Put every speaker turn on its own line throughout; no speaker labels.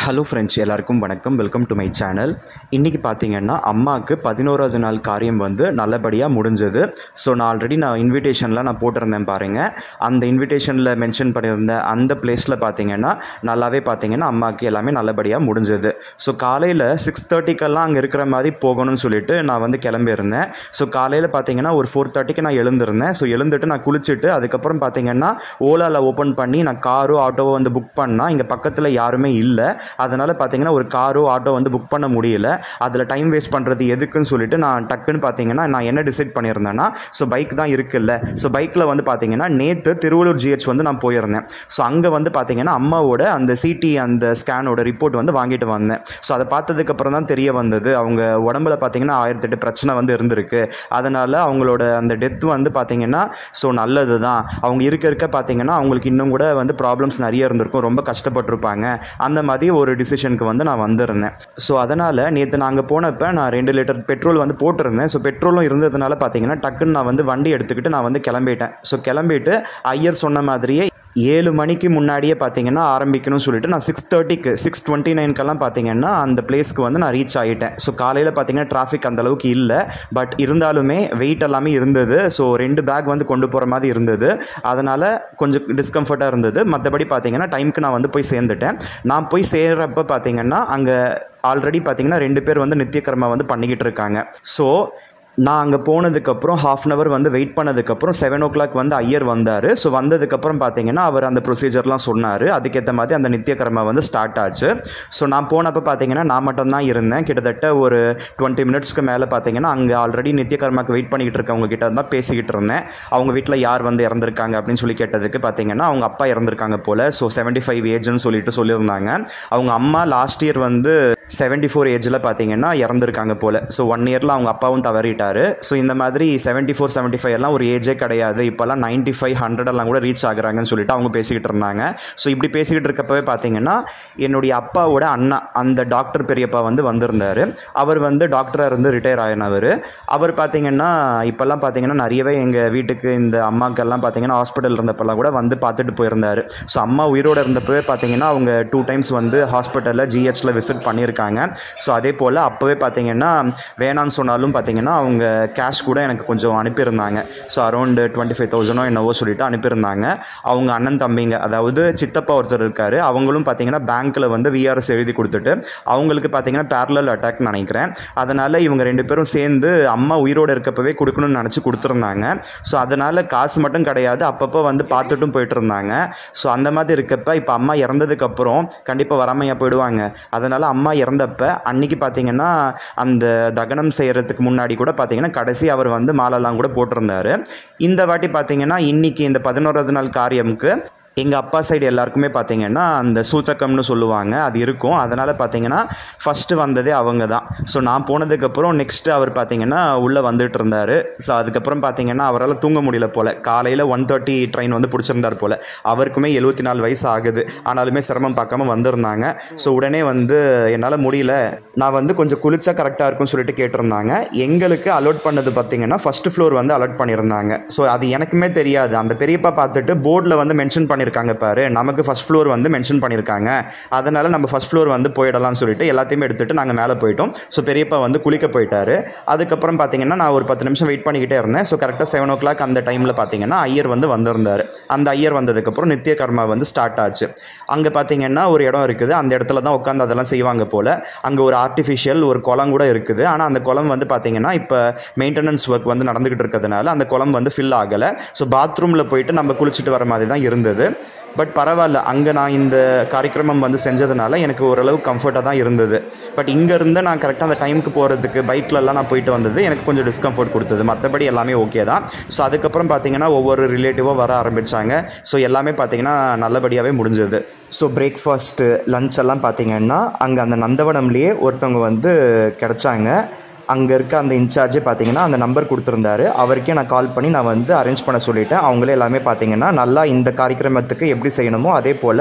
Hello friends எல்லாருக்கும் வணக்கம் welcome to my channel இன்றைக்கி பார்த்தீங்கன்னா அம்மாவுக்கு பதினோராவது நாள் காரியம் வந்து நல்லபடியாக முடிஞ்சது ஸோ நான் ஆல்ரெடி நான் இன்விடேஷனில் நான் போட்டிருந்தேன் பாருங்கள் அந்த இன்விடேஷனில் மென்ஷன் பண்ணியிருந்த அந்த பிளேஸில் பார்த்தீங்கன்னா நல்லாவே பார்த்தீங்கன்னா அம்மாவுக்கு எல்லாமே நல்லபடியாக முடிஞ்சது ஸோ காலையில் சிக்ஸ் தேர்ட்டிக்கெல்லாம் அங்கே இருக்கிற மாதிரி போகணும்னு சொல்லிட்டு நான் வந்து கிளம்பியிருந்தேன் ஸோ காலையில் பார்த்தீங்கன்னா ஒரு ஃபோர் தேர்ட்டிக்கு நான் எழுந்திருந்தேன் ஸோ எழுந்துட்டு நான் குளிச்சுட்டு அதுக்கப்புறம் பார்த்தீங்கன்னா ஓலாவில் ஓப்பன் பண்ணி நான் காரோ ஆட்டோவோ வந்து புக் பண்ணால் இங்கே பக்கத்தில் யாருமே இல்லை அதனால் பார்த்தீங்கன்னா ஒரு காரோ ஆட்டோ வந்து புக் பண்ண முடியல அதில் டைம் வேஸ்ட் பண்ணுறது எதுக்குன்னு சொல்லிட்டு நான் டக்குன்னு பார்த்தீங்கன்னா நான் என்ன டிசைட் பண்ணியிருந்தேன்னா ஸோ பைக் தான் இருக்குல்ல ஸோ பைக்கில் வந்து பார்த்தீங்கன்னா நேற்று திருவள்ளூர் ஜிஹெச் வந்து நான் போயிருந்தேன் ஸோ அங்கே வந்து பார்த்தீங்கன்னா அம்மாவோட அந்த சிடி அந்த ஸ்கேனோட ரிப்போர்ட் வந்து வாங்கிட்டு வந்தேன் ஸோ அதை பார்த்ததுக்கப்புறம் தான் தெரிய வந்தது அவங்க உடம்புல பார்த்தீங்கன்னா ஆயிரத்தெட்டு பிரச்சனை வந்து இருந்திருக்கு அதனால் அவங்களோட அந்த டெத் வந்து பார்த்தீங்கன்னா ஸோ நல்லது தான் அவங்க இருக்க இருக்க பார்த்தீங்கன்னா அவங்களுக்கு இன்னும் கூட வந்து ப்ராப்ளம்ஸ் நிறைய இருந்திருக்கும் ரொம்ப கஷ்டப்பட்டிருப்பாங்க அந்த மாதிரி ஒரு டிசிஷனுக்கு வந்து நான் வந்திருந்தேன் ஸோ அதனால் நேற்று நாங்கள் போனப்போ நான் ரெண்டு லிட்டர் பெட்ரோல் வந்து போட்டிருந்தேன் ஸோ பெட்ரோலும் இருந்ததுனால பார்த்தீங்கன்னா டக்குன்னு நான் வந்து வண்டி எடுத்துக்கிட்டு நான் வந்து கிளம்பிட்டேன் ஸோ கிளம்பிட்டு ஐயர் சொன்ன மாதிரியே ஏழு மணிக்கு முன்னாடியே பார்த்தீங்கன்னா ஆரம்பிக்கணும்னு சொல்லிட்டு நான் சிக்ஸ் தேர்ட்டிக்கு சிக்ஸ் டுவெண்ட்டி நைன்க்கெல்லாம் பார்த்தீங்கன்னா அந்த பிளேஸ்க்கு வந்து நான் ரீச் ஆகிட்டேன் ஸோ காலையில் பார்த்தீங்கன்னா டிராஃபிக் அந்த அளவுக்கு இல்லை பட் இருந்தாலுமே வெயிட் எல்லாமே இருந்தது ஸோ ரெண்டு பேக் வந்து கொண்டு போகிற மாதிரி இருந்தது அதனால் கொஞ்சம் டிஸ்கம்ஃபர்ட்டாக இருந்தது மற்றபடி பார்த்தீங்கன்னா டைமுக்கு நான் வந்து போய் சேர்ந்துட்டேன் நான் போய் சேர்றப்ப பார்த்தீங்கன்னா அங்கே ஆல்ரெடி பார்த்தீங்கன்னா ரெண்டு பேர் வந்து நித்தியக்கர்மா வந்து பண்ணிக்கிட்டு இருக்காங்க ஸோ நான் அங்கே போனதுக்கப்புறம் ஹாஃப் அன் ஹவர் வந்து வெயிட் பண்ணதுக்கப்புறம் செவன் ஓ கிளாக் வந்து ஐயர் வந்தார் ஸோ வந்ததுக்கப்புறம் பார்த்தீங்கன்னா அவர் அந்த ப்ரொசீஜர்லாம் சொன்னார் அதுக்கேற்ற மாதிரி அந்த நித்தியக்கர்மா வந்து ஸ்டார்ட் ஆச்சு ஸோ நான் போனப்போ பார்த்தீங்கன்னா நான் மட்டும்தான் இருந்தேன் கிட்டத்தட்ட ஒரு டுவெண்ட்டி மினிட்ஸ்க்கு மேலே பார்த்தீங்கன்னா அங்கே ஆல்ரெடி நித்தியக்கர்மாக்கு வெயிட் பண்ணிக்கிட்டு இருக்கவங்க கிட்ட தான் பேசிக்கிட்டு இருந்தேன் அவங்க வீட்டில் யார் வந்து இறந்துருக்காங்க அப்படின்னு சொல்லி கேட்டதுக்கு பார்த்தீங்கன்னா அவங்க அப்பா இறந்துருக்காங்க போல் ஸோ செவன்ட்டி ஃபைவ் ஏஜ்னு சொல்லிட்டு சொல்லியிருந்தாங்க அவங்க அம்மா லாஸ்ட் இயர் வந்து செவன்ட்டி ஃபோர் ஏஜில் பார்த்தீங்கன்னா இறந்துருக்காங்க போல் ஸோ ஒன் இயரில் அவங்க அப்பாவும் தவறிட்டார் ஸோ இந்த மாதிரி செவன்ட்டி ஃபோர் செவன்ட்டி ஃபைவ் எல்லாம் ஒரு ஏஜே கிடையாது இப்போல்லாம் நைன்ட்டி ஃபைவ் ஹண்ட்ரட் எல்லாம் கூட ரீச் ஆகுறாங்கன்னு சொல்லிட்டு அவங்க பேசிக்கிட்டு இருந்தாங்க ஸோ இப்படி பேசிக்கிட்டு இருக்கப்பவே பார்த்தீங்கன்னா என்னுடைய அப்பாவோட அண்ணா அந்த டாக்டர் பெரியப்பா வந்து வந்திருந்தார் அவர் வந்து டாக்டராக இருந்து ரிட்டையர் ஆகினவர் அவர் பார்த்தீங்கன்னா இப்போல்லாம் பார்த்தீங்கன்னா நிறையவே எங்கள் வீட்டுக்கு இந்த அம்மாக்கெல்லாம் பார்த்தீங்கன்னா ஹாஸ்பிட்டல் இருந்தப்பெல்லாம் கூட வந்து பார்த்துட்டு போயிருந்தார் ஸோ அம்மா உயிரோடு இருந்தப்பவே பார்த்தீங்கன்னா அவங்க டூ டைம்ஸ் வந்து ஹாஸ்பிட்டலில் ஜிஹெச்சில் விசிட் பண்ணியிருக்காங்க ஸோ அதே போல் அப்போவே பார்த்தீங்கன்னா வேணான்னு சொன்னாலும் பார்த்தீங்கன்னா அவங்க கேஷ் கூட எனக்கு கொஞ்சம் அனுப்பியிருந்தாங்க ஸோ அரௌண்டு டுவெண்ட்டி ஃபைவ் தௌசண்டோ என்னவோ சொல்லிட்டு அனுப்பியிருந்தாங்க அவங்க அண்ணன் தம்பிங்க அதாவது சித்தப்பா ஒருத்தர் இருக்கார் அவங்களும் பார்த்தீங்கன்னா பேங்க்கில் வந்து விஆர்எஸ் எழுதி கொடுத்துட்டு அவங்களுக்கு பார்த்தீங்கன்னா பேரலல் அட்டாக் நினைக்கிறேன் அதனால் இவங்க ரெண்டு பேரும் சேர்ந்து அம்மா உயிரோடு இருக்கப்பவே கொடுக்கணும்னு நினச்சி கொடுத்துருந்தாங்க ஸோ அதனால் காசு மட்டும் கிடையாது அப்பப்போ வந்து பார்த்துட்டும் போயிட்டு இருந்தாங்க ஸோ அந்த மாதிரி இருக்கப்ப இப்போ அம்மா இறந்ததுக்கப்புறம் கண்டிப்பாக வராமையாக போயிடுவாங்க அதனால் அம்மா இறந்தப்ப அன்னைக்கு பார்த்தீங்கன்னா அந்த தகனம் செய்கிறதுக்கு முன்னாடி கூட பார்த்தீங்கன்னா கடைசி அவர் வந்து மாலைலாம் கூட போட்டிருந்தாரு இந்த வாட்டி பார்த்தீங்கன்னா இன்னைக்கு இந்த பதினோராவது நாள் காரியமுக்கு எங்கள் அப்பா சைடு எல்லாருக்குமே பார்த்தீங்கன்னா அந்த சூத்தக்கம்னு சொல்லுவாங்க அது இருக்கும் அதனால் பார்த்தீங்கன்னா ஃபஸ்ட்டு வந்ததே அவங்க தான் ஸோ நான் போனதுக்கப்புறம் நெக்ஸ்ட்டு அவர் பார்த்தீங்கன்னா உள்ளே வந்துட்டு இருந்தார் ஸோ அதுக்கப்புறம் பார்த்தீங்கன்னா அவரால் தூங்க முடியல போல் காலையில் ஒன் தேர்ட்டி ட்ரெயின் வந்து பிடிச்சிருந்தார் போல் அவருக்குமே எழுபத்தி நாலு வயசு ஆகுது ஆனாலுமே சிரமம் பார்க்காம வந்திருந்தாங்க ஸோ உடனே வந்து என்னால் முடியல நான் வந்து கொஞ்சம் குளிச்சா கரெக்டாக இருக்கும்னு சொல்லிட்டு கேட்டிருந்தாங்க எங்களுக்கு அலோட் பண்ணது பார்த்தீங்கன்னா ஃபஸ்ட்டு ஃப்ளோர் வந்து அலோட் பண்ணியிருந்தாங்க ஸோ அது எனக்குமே தெரியாது அந்த பெரியப்பா பார்த்துட்டு போர்டில் வந்து மென்ஷன் பண்ணியிருக்காங்க பாரு நமக்கு ஃபஸ்ட் ஃப்ளோர் வந்து மென்ஷன் பண்ணியிருக்காங்க அதனால் நம்ம ஃபஸ்ட் ஃப்ளோர் வந்து போயிடலாம்னு சொல்லிட்டு எல்லாத்தையுமே எடுத்துகிட்டு நாங்கள் மேலே போயிட்டோம் ஸோ பெரியப்பா வந்து குளிக்க போயிட்டாரு அதுக்கப்புறம் பார்த்தீங்கன்னா நான் ஒரு பத்து நிமிஷம் வெயிட் பண்ணிக்கிட்டே இருந்தேன் ஸோ கரெக்டாக செவன் ஓ கிளாக் அந்த டைமில் பார்த்தீங்கன்னா ஐயர் வந்து வந்திருந்தார் அந்த ஐயர் வந்ததுக்கப்புறம் நித்திய கர்மா வந்து ஸ்டார்ட் ஆச்சு அங்கே பார்த்தீங்கன்னா ஒரு இடம் இருக்குது அந்த இடத்துல தான் உட்காந்து அதெல்லாம் செய்வாங்க போல் அங்கே ஒரு ஆர்டிஃபிஷியல் ஒரு குளம் கூட இருக்குது ஆனால் அந்த குளம் வந்து பார்த்தீங்கன்னா இப்போ மெயின்டெனன்ஸ் ஒர்க் வந்து நடந்துகிட்டு இருக்கிறதுனால அந்த குளம் வந்து ஃபில் ஆகலை ஸோ பாத்ரூமில் போயிட்டு நம்ம குளிச்சுட்டு வர மாதிரி தான் இருந்தது பட் பரவாயில்ல அங்கே நான் இந்த காரியக்கிரமம் வந்து செஞ்சதுனால எனக்கு ஓரளவு கம்ஃபர்ட்டாக தான் இருந்தது பட் இங்கேருந்து நான் கரெக்டாக அந்த டைமுக்கு போகிறதுக்கு பைக்லலாம் நான் போயிட்டு வந்தது எனக்கு கொஞ்சம் டிஸ்கம்ஃபர்ட் கொடுத்தது மற்றபடி எல்லாமே ஓகே தான் ஸோ அதுக்கப்புறம் பார்த்தீங்கன்னா ஒவ்வொரு ரிலேட்டிவாக வர ஆரம்பித்தாங்க ஸோ எல்லாமே பார்த்தீங்கன்னா நல்லபடியாகவே முடிஞ்சது ஸோ பிரேக்ஃபாஸ்ட்டு லஞ்ச் எல்லாம் பார்த்தீங்கன்னா அங்கே அந்த நந்தவனம்லேயே ஒருத்தவங்க வந்து கிடச்சாங்க அங்கே இருக்க அந்த இன்சார்ஜே பார்த்தீங்கன்னா அந்த நம்பர் கொடுத்துருந்தாரு அவருக்கே நான் கால் பண்ணி நான் வந்து அரேஞ்ச் பண்ண சொல்லிட்டேன் அவங்களே எல்லாமே பார்த்தீங்கன்னா நல்லா இந்த காரியக்கிரமத்துக்கு எப்படி செய்யணுமோ அதே போல்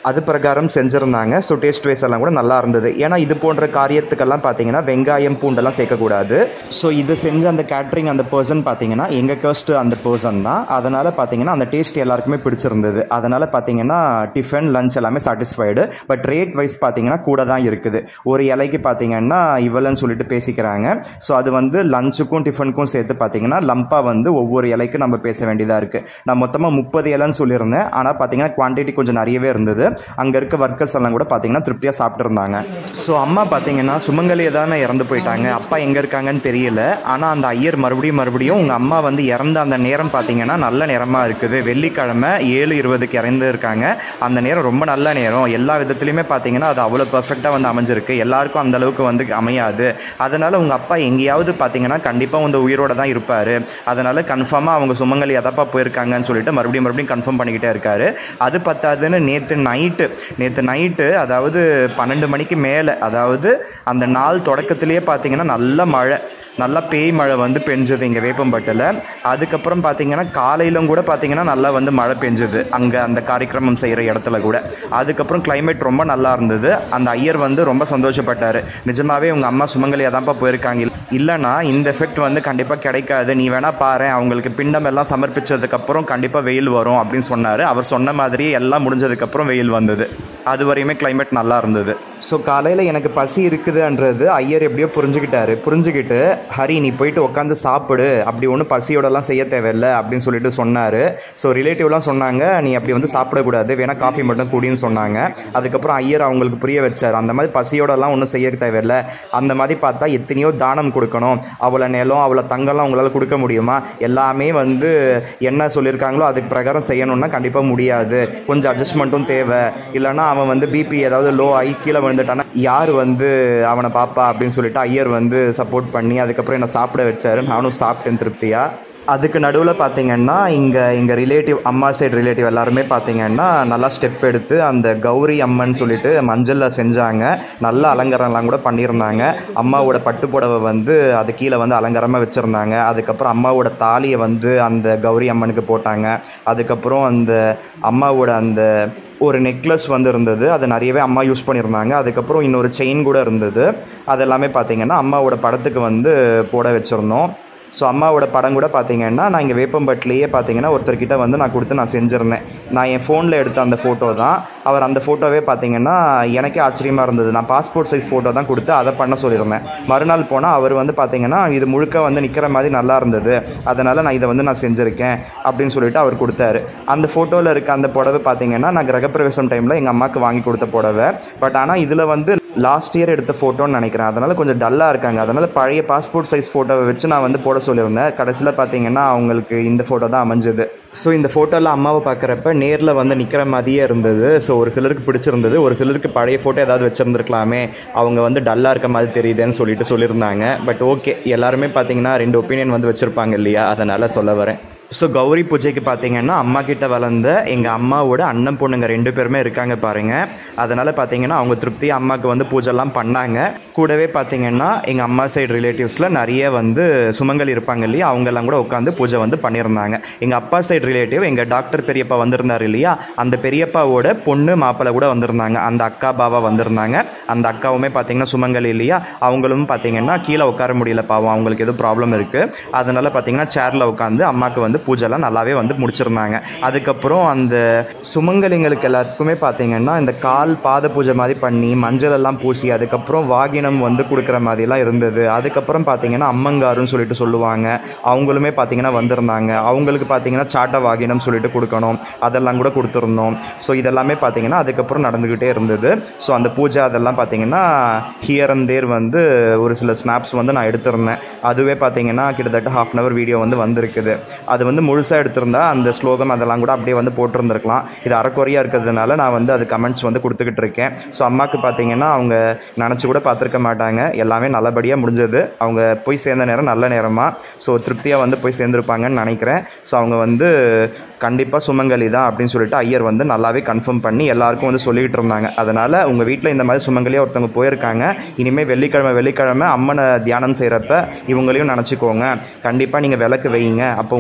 அது பிரகாரம் செஞ்சுருந்தாங்க ஸோ டேஸ்ட் வைஸ் எல்லாம் கூட நல்லா இருந்தது ஏன்னா இது போன்ற காரியத்துக்கெல்லாம் பார்த்தீங்கன்னா வெங்காயம் பூண்டெல்லாம் சேர்க்கக்கூடாது ஸோ இது செஞ்ச அந்த கேட்ரிங் அந்த பர்சன் பார்த்தீங்கன்னா எங்கள் கர்ஸ்ட் அந்த பர்சன் தான் அதனால் பார்த்தீங்கன்னா அந்த டேஸ்ட் எல்லாருக்குமே பிடிச்சிருந்தது அதனால் பார்த்தீங்கன்னா டிஃபன் லஞ்ச் எல்லாமே சாட்டிஸ்ஃபைடு பட் ரேட் வைஸ் பார்த்தீங்கன்னா கூட தான் இருக்குது ஒரு இலைக்கு பார்த்தீங்கன்னா இவ்வளோன்னு சொல்லிட்டு பேசிக்கிறாங்க ஸோ அது வந்து லஞ்சுக்கும் டிஃபனுக்கும் சேர்த்து பார்த்தீங்கன்னா லம்பாக வந்து ஒவ்வொரு இலைக்கு நம்ம பேச வேண்டியதாக இருக்குது நான் மொத்தமாக முப்பது இலைன்னு சொல்லியிருந்தேன் ஆனால் பார்த்தீங்கன்னா குவான்டிட்டி கொஞ்சம் நிறையவே இருந்தது அங்கே இருக்க ஒர்க்கர்ஸ் எல்லாம் கூட பார்த்தீங்கன்னா திருப்தியாக சாப்பிட்ருந்தாங்க ஸோ அம்மா பார்த்தீங்கன்னா சுமங்கலியை தானே இறந்து போயிட்டாங்க அப்பா எங்கே இருக்காங்கன்னு தெரியல ஆனால் அந்த ஐயர் மறுபடியும் மறுபடியும் உங்கள் அம்மா வந்து இறந்த அந்த நேரம் பார்த்தீங்கன்னா நல்ல நேரமாக இருக்குது வெள்ளிக்கிழமை ஏழு இருபதுக்கு இறந்து இருக்காங்க அந்த நேரம் ரொம்ப நல்ல நேரம் எல்லா விதத்துலையுமே பார்த்தீங்கன்னா அது அவ்வளோ பர்ஃபெக்டாக வந்து அமைஞ்சிருக்கு எல்லாருக்கும் அந்த அளவுக்கு வந்து அமையாது அதனால் உங்கள் அப்பா எங்கேயாவது பார்த்தீங்கன்னா கண்டிப்பாக வந்து உயிரோட தான் இருப்பார் அதனால் கன்ஃபார்மாக அவங்க சுமங்கலி எதப்பா போயிருக்காங்கன்னு சொல்லிட்டு மறுபடியும் மறுபடியும் கன்ஃபார்ம் பண்ணிக்கிட்டே இருக்காரு அது பத்தாதுன்னு நேற்று நைட்டு நேற்று நைட்டு அதாவது பன்னெண்டு மணிக்கு மேலே அதாவது அந்த நாள் தொடக்கத்திலேயே பார்த்தீங்கன்னா நல்ல மழை நல்லா பேய் மழை வந்து பெஞ்சது இங்கே வேப்பம்பட்டில் அதுக்கப்புறம் பார்த்தீங்கன்னா காலையிலும் கூட பார்த்தீங்கன்னா நல்லா வந்து மழை பெஞ்சது அங்கே அந்த காரியக்கிரமம் செய்கிற இடத்துல கூட அதுக்கப்புறம் climate ரொம்ப நல்லா இருந்தது அந்த ஐயர் வந்து ரொம்ப சந்தோஷப்பட்டார் நிஜமாவே உங்கள் அம்மா சுமங்கலியாக தான்ப்பா போயிருக்காங்க இல்லைனா இந்த எஃபெக்ட் வந்து கண்டிப்பாக கிடைக்காது நீ வேணா பாரு அவங்களுக்கு பிண்டம் எல்லாம் சமர்ப்பிச்சதுக்கப்புறம் கண்டிப்பாக வெயில் வரும் அப்படின்னு சொன்னார் அவர் சொன்ன மாதிரி எல்லாம் முடிஞ்சதுக்கப்புறம் வெயில் வந்தது அது வரையுமே climate நல்லா இருந்தது ஸோ காலையில் எனக்கு பசி இருக்குதுன்றது ஐயர் எப்படியோ புரிஞ்சுக்கிட்டாரு புரிஞ்சுக்கிட்டு ஹரி நீ போயிட்டு உட்காந்து சாப்பிடு அப்படி ஒன்றும் பசியோடலாம் செய்ய தேவையில்லை அப்படின்னு சொல்லிட்டு சொன்னார் ஸோ ரிலேட்டிவ்லாம் சொன்னாங்க நீ அப்படி வந்து சாப்பிடக்கூடாது வேணா காஃபி மட்டும் குடின்னு சொன்னாங்க அதுக்கப்புறம் ஐயர் அவங்களுக்கு புரிய வச்சார் அந்த மாதிரி பசியோடலாம் ஒன்றும் செய்ய தேவையில்லை அந்த மாதிரி பார்த்தா எத்தனையோ தானம் கொடுக்கணும் அவ்வளோ நிலம் அவ்வளோ தங்கம்லாம் உங்களால் கொடுக்க முடியுமா எல்லாமே வந்து என்ன சொல்லியிருக்காங்களோ அதுக்கு பிரகாரம் செய்யணும்னா கண்டிப்பாக முடியாது கொஞ்சம் அட்ஜஸ்ட்மெண்ட்டும் தேவை இல்லைன்னா அவன் வந்து பிபி ஏதாவது லோ ஆகி கீழே விழுந்துட்டானா யார் வந்து அவனை பாப்பா அப்படின்னு சொல்லிட்டு ஐயர் வந்து சப்போர்ட் பண்ணி அதுக்கப்புறம் என்னை சாப்பிட வச்சாரு நானும் சாப்பிட்டேன் திருப்தியாக அதுக்கு நடுவில் பார்த்தீங்கன்னா இங்கே எங்கள் ரிலேட்டிவ் அம்மா சைடு ரிலேட்டிவ் எல்லாருமே பார்த்தீங்கன்னா நல்லா ஸ்டெப் எடுத்து அந்த கௌரி அம்மன் சொல்லிட்டு மஞ்சளில் செஞ்சாங்க நல்ல அலங்காரம்லாம் கூட பண்ணியிருந்தாங்க அம்மாவோட பட்டு புடவை வந்து அது கீழே வந்து அலங்காரமாக வச்சுருந்தாங்க அதுக்கப்புறம் அம்மாவோட தாலியை வந்து அந்த கௌரி அம்மனுக்கு போட்டாங்க அதுக்கப்புறம் அந்த அம்மாவோட அந்த ஒரு நெக்லஸ் வந்து இருந்தது அது நிறையவே அம்மா யூஸ் பண்ணியிருந்தாங்க அதுக்கப்புறம் இன்னொரு செயின் கூட இருந்தது அதெல்லாமே பார்த்தீங்கன்னா அம்மாவோட படத்துக்கு வந்து போட வச்சுருந்தோம் ஸோ அம்மாவோட படம் கூட பார்த்தீங்கன்னா நான் இங்கே வேப்பம்பட்டிலேயே பார்த்தீங்கன்னா ஒருத்தர்கிட்ட வந்து நான் கொடுத்து நான் செஞ்சுருந்தேன் நான் என் ஃபோனில் எடுத்த அந்த ஃபோட்டோ தான் அவர் அந்த ஃபோட்டோவே பார்த்தீங்கன்னா எனக்கே ஆச்சரியமாக இருந்தது நான் பாஸ்போர்ட் சைஸ் ஃபோட்டோ தான் கொடுத்து அதை பண்ண சொல்லியிருந்தேன் மறுநாள் போனால் அவர் வந்து பார்த்தீங்கன்னா இது முழுக்க வந்து நிற்கிற மாதிரி நல்லா இருந்தது அதனால் நான் இதை வந்து நான் செஞ்சுருக்கேன் அப்படின்னு சொல்லிட்டு அவர் கொடுத்தாரு அந்த ஃபோட்டோவில் இருக்க அந்த புடவை பார்த்தீங்கன்னா நான் கிரகப்பிரவேசம் டைமில் எங்கள் அம்மாவுக்கு வாங்கி கொடுத்த புடவை பட் ஆனால் இதில் வந்து லாஸ்ட் இயர் எடுத்த ஃபோட்டோன்னு நினைக்கிறேன் அதனால் கொஞ்சம் டல்லாக இருக்காங்க அதனால் பழைய பாஸ்போர்ட் சைஸ் ஃபோட்டோவை வச்சு நான் வந்து போட சொல்லியிருந்தேன் கடைசியில் பார்த்தீங்கன்னா அவங்களுக்கு இந்த ஃபோட்டோ தான் அமைஞ்சது ஸோ இந்த ஃபோட்டோவில் அம்மாவை பார்க்குறப்ப நேரில் வந்து நிற்கிற மாதிரியே இருந்தது ஸோ ஒரு சிலருக்கு பிடிச்சிருந்தது ஒரு சிலருக்கு பழைய ஃபோட்டோ ஏதாவது வச்சுருந்துருக்கலாமே அவங்க வந்து டல்லாக இருக்க மாதிரி தெரியுதுன்னு சொல்லிட்டு சொல்லியிருந்தாங்க பட் ஓகே எல்லாருமே பார்த்தீங்கன்னா ரெண்டு ஒப்பீனியன் வந்து வச்சுருப்பாங்க இல்லையா அதனால் சொல்ல வரேன் ஸோ கௌரி பூஜைக்கு பார்த்தீங்கன்னா அம்மா கிட்ட வளர்ந்த எங்கள் அம்மாவோட அண்ணன் பொண்ணுங்க ரெண்டு பேருமே இருக்காங்க பாருங்கள் அதனால் பார்த்தீங்கன்னா அவங்க திருப்தி அம்மாவுக்கு வந்து பூஜைலாம் பண்ணாங்க கூடவே பார்த்தீங்கன்னா எங்கள் அம்மா சைடு ரிலேட்டிவ்ஸில் நிறைய வந்து சுமங்கல் இருப்பாங்க இல்லையா அவங்கெல்லாம் கூட உட்காந்து பூஜை வந்து பண்ணியிருந்தாங்க எங்கள் அப்பா சைடு ரிலேட்டிவ் எங்கள் டாக்டர் பெரியப்பா வந்திருந்தார் இல்லையா அந்த பெரியப்பாவோட பொண்ணு மாப்பிள்ளை கூட வந்திருந்தாங்க அந்த அக்கா பாவா வந்திருந்தாங்க அந்த அக்காவுமே பார்த்தீங்கன்னா சுமங்கல் இல்லையா அவங்களும் பார்த்தீங்கன்னா கீழே உட்கார முடியல பாவம் அவங்களுக்கு எதுவும் ப்ராப்ளம் இருக்குது அதனால் பார்த்தீங்கன்னா சேரில் உட்காந்து அம்மாவுக்கு வந்து பூஜைலாம் நல்லாவே வந்து முடிச்சிருந்தாங்க அதுக்கப்புறம் அந்த சுமங்கலிங்களுக்கு எல்லாத்துக்குமே பார்த்தீங்கன்னா இந்த கால் பாத பூஜை மாதிரி பண்ணி மஞ்சள் எல்லாம் பூசி அதுக்கப்புறம் வாகினம் வந்து கொடுக்குற மாதிரிலாம் இருந்தது அதுக்கப்புறம் பார்த்தீங்கன்னா அம்மங்காருன்னு சொல்லிட்டு சொல்லுவாங்க அவங்களுமே பார்த்தீங்கன்னா வந்திருந்தாங்க அவங்களுக்கு பார்த்தீங்கன்னா சாட்ட வாகினம் சொல்லிட்டு கொடுக்கணும் அதெல்லாம் கூட கொடுத்துருந்தோம் ஸோ இதெல்லாமே பார்த்தீங்கன்னா அதுக்கப்புறம் நடந்துக்கிட்டே இருந்தது ஸோ அந்த பூஜை அதெல்லாம் பார்த்தீங்கன்னா ஹியர் அண்ட் தேர் வந்து ஒரு சில ஸ்னாப்ஸ் வந்து நான் எடுத்திருந்தேன் அதுவே பார்த்தீங்கன்னா கிட்டத்தட்ட ஹாஃப் அன் ஹவர் வீடியோ வந்து வந்திருக்குது அது வந்து முழுசாக எடுத்திருந்தா அந்த ஸ்லோகம் அதெல்லாம் கூட அப்படியே வந்து போட்டிருந்துருக்கலாம் இது அறக்குறையாக இருக்கிறதுனால நான் வந்து அது கமெண்ட்ஸ் வந்து கொடுத்துக்கிட்டு இருக்கேன் ஸோ அம்மாவுக்கு பார்த்தீங்கன்னா அவங்க நினச்சி கூட பார்த்துருக்க மாட்டாங்க எல்லாமே நல்லபடியாக முடிஞ்சது அவங்க போய் சேர்ந்த நேரம் நல்ல நேரமாக ஸோ திருப்தியாக வந்து போய் சேர்ந்துருப்பாங்கன்னு நினைக்கிறேன் ஸோ அவங்க வந்து கண்டிப்பாக சுமங்கலி தான் அப்படின்னு சொல்லிட்டு ஐயர் வந்து நல்லாவே கன்ஃபார்ம் பண்ணி எல்லாருக்கும் வந்து சொல்லிக்கிட்டு இருந்தாங்க அதனால் உங்கள் வீட்டில் இந்த மாதிரி சுமங்கலியாக ஒருத்தவங்க போயிருக்காங்க இனிமேல் வெள்ளிக்கிழமை வெள்ளிக்கிழமை அம்மனை தியானம் செய்கிறப்ப இவங்களையும் நினச்சிக்கோங்க கண்டிப்பாக நீங்கள் விளக்கு வைங்க அப்போ உங்களுக்கு நல்லது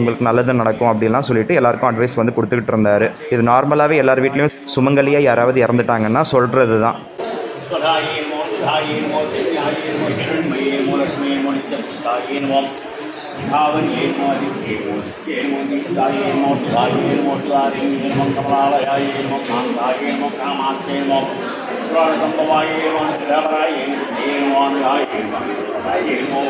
நல்லது நடக்கும் அப்படின்லாம் சொல்லிட்டு எல்லாருக்கும் அட்வைஸ் வந்து கொடுத்துக்கிட்டு இருந்தாரு இது நார்மலாகவே எல்லார் வீட்லேயும் சுமங்கலியாக யாராவது இறந்துட்டாங்கன்னா சொல்கிறது தான்
स्वधाये नमो सुधाये नमो दिव्याये नमो हिरण्मये नमो लक्ष्मी नमो नित्यपुष्टाये नमो भावन्ये नमो दिव्ये नमो दिव्ये नमो दीप्ताये नमो सुधाये नमो सुधारिण्ये नमो कमलालयाये नमो कान्ताये नमो कामाक्षे नमो पुराणसम्भवाये नमो निरापराये नमो नमो अनुगाये नमो अनुगाये नमो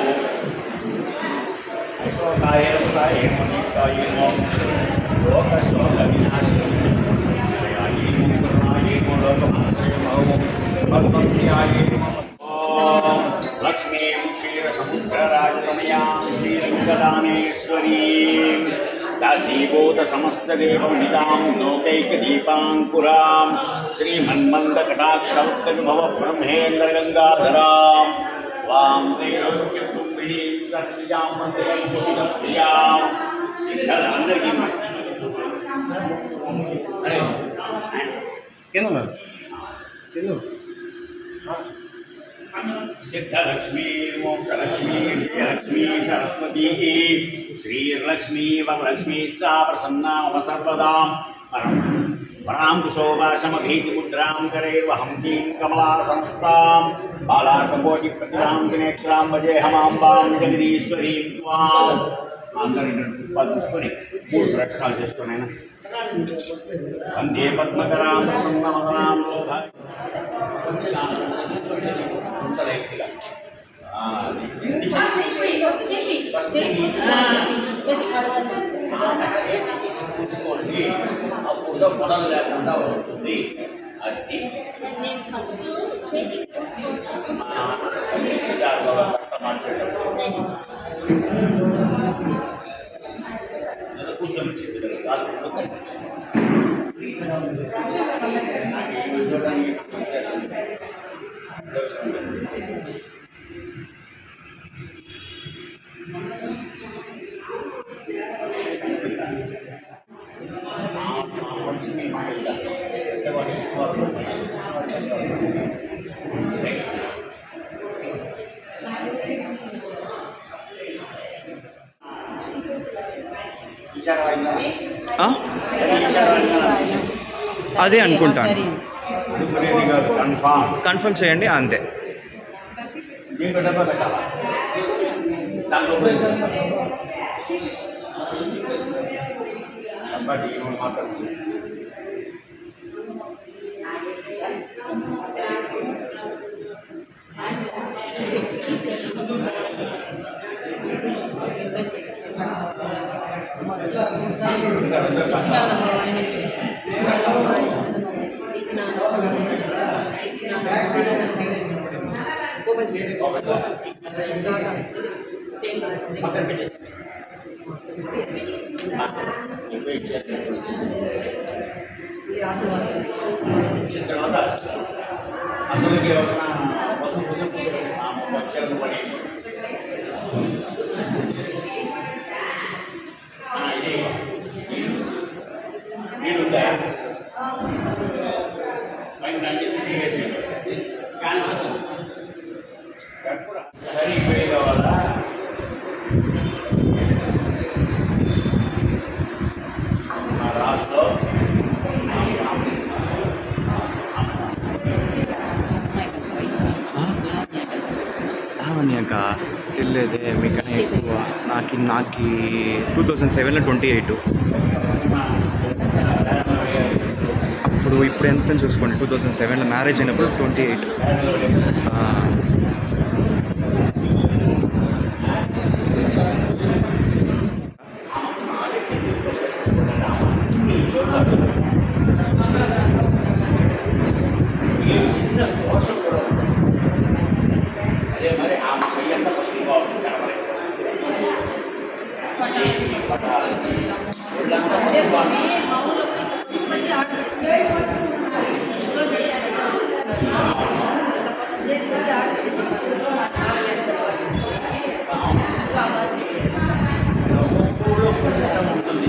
अशोकाय रघुराय नमो दीप्ताये नमो लोकशोकविनाशिने जयाये नमो करुणाये नमो लोकमात्रये नमो पद्मप्रियाये नमो ॐ लक्ष्मीं क्षीरसमुद्रराजतनयां श्रीरङ्गदानेश्वरीं दासीभूतसमस्तदेवमहितां लोकैकदीपाङ्कुरां श्रीमन्मन्दकटाक्षरुक्तविभवब्रह्मेन्द्रगङ्गाधरां वां त्रैलोक्यकुम्भिनीं सरसिजां मन्दिरं सिद्धरान्दरिकीं
ಏನು ಇದು
सिद्धलक्ष्मी मोक्षलक्ष्मी विजयलक्ष्मी सरस्वती श्रीर्लक्ष्मी वरलक्ष्मी च प्रसन्ना मम सर्वदा वरां कुशोभाषमभीतिमुद्रां करैर्वहं कीं कमलासंस्थां बालासकोटिप्रतिरां विनेत्रां भजेऽहमाम्बां जगदीश्वरीं त्वाम् అందరూ పుష్పాలు తీసుకొని మూడు ప్రశ్నలు చేసుకున్నాను వందే పద్మకరాం ప్రసన్నమకరాం శోభ చూసుకోండి అప్పుడు పొడలు లేకుండా వస్తుంది అది
నేను ఫస్ట్ చేతికి పోసుకుంటాను
కూర్చొని చెప్పారు కాదు నాకు ఈ చూడడానికి ఉద్దేశం ఉద్దేశం లేదు.
ఆ? అదే అనుకుంటాను
కన్ఫామ్
కన్ఫర్మ్ చేయండి అంతే
దీంట్లో డబ్బా పెట్టాలా దాంట్లో డబ్బా తీయమని మాత్రం పక్కన పెట్టేసి వచ్చిన తర్వాత అందులోకి ఎవరైనా పసుపు పసుపు పూసేసి ఆ పక్షులకు పడి ఆ, ఇది నీళ్ళు ఉందా పైన దానికి తీసేసి క్యాన్సర్ కర్పూర హరి వేడి కావాలా మా రాష్ట్రంలో
అవనియాక తెలియదే మీకన్నా ఎక్కువ నాకు నాకు టూ థౌజండ్ సెవెన్లో ట్వంటీ ఎయిట్ అప్పుడు ఇప్పుడు ఎంత చూసుకోండి టూ థౌజండ్ సెవెన్లో మ్యారేజ్ అయినప్పుడు ట్వంటీ ఎయిట్
ఈ చిన్న దోషం కూడా ఉంది. అదే మరి ఆమె చెయ్యంత పశువుగా ఉంటుంది కనబడే పశువు. చేతికి, పటాలకి, ఒళ్ళంతా పశువుగా ఉంటుంది. ఊళ్ళో ఒక సిస్టమ్ ఉంటుంది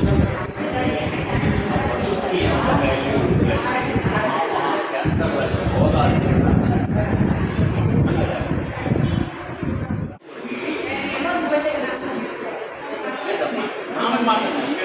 పశువుకి ఎంత వాల్యూ ఉంది. క్యాన్సర్ లాంటి రోగాలు ఆమె మాట్లాడినా